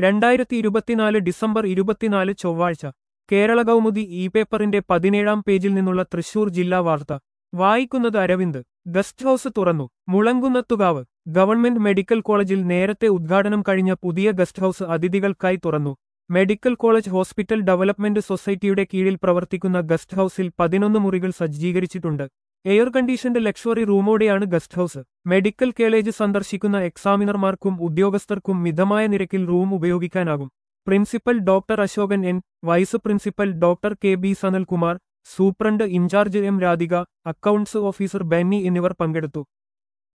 രണ്ടായിരത്തി ഇരുപത്തിനാല് ഡിസംബർ ഇരുപത്തിനാല് ചൊവ്വാഴ്ച കേരള കൗമുദി ഇ പേപ്പറിന്റെ പതിനേഴാം പേജിൽ നിന്നുള്ള തൃശൂർ ജില്ലാ വാർത്ത വായിക്കുന്നത് അരവിന്ദ് ഗസ്റ്റ് ഹൌസ് തുറന്നു മുളങ്കുന്നത്തുകാവ് ഗവൺമെന്റ് മെഡിക്കൽ കോളേജിൽ നേരത്തെ ഉദ്ഘാടനം കഴിഞ്ഞ പുതിയ ഗസ്റ്റ് ഹൌസ് അതിഥികൾക്കായി തുറന്നു മെഡിക്കൽ കോളേജ് ഹോസ്പിറ്റൽ ഡെവലപ്മെന്റ് സൊസൈറ്റിയുടെ കീഴിൽ പ്രവർത്തിക്കുന്ന ഗസ്റ്റ് ഹൌസിൽ പതിനൊന്ന് മുറികൾ സജ്ജീകരിച്ചിട്ടുണ്ട് എയർ കണ്ടീഷൻഡ് ലക്ഷറി റൂമോടെയാണ് ഗസ്റ്റ് ഹൌസ് മെഡിക്കൽ കോളേജ് സന്ദർശിക്കുന്ന എക്സാമിനർമാർക്കും ഉദ്യോഗസ്ഥർക്കും മിതമായ നിരക്കിൽ റൂം ഉപയോഗിക്കാനാകും principal doctor Ashokan N vice principal doctor K B Sanalkumar superintendent in charge M Radhika accounts officer Benny എന്നിവർ പങ്കെടുത്തു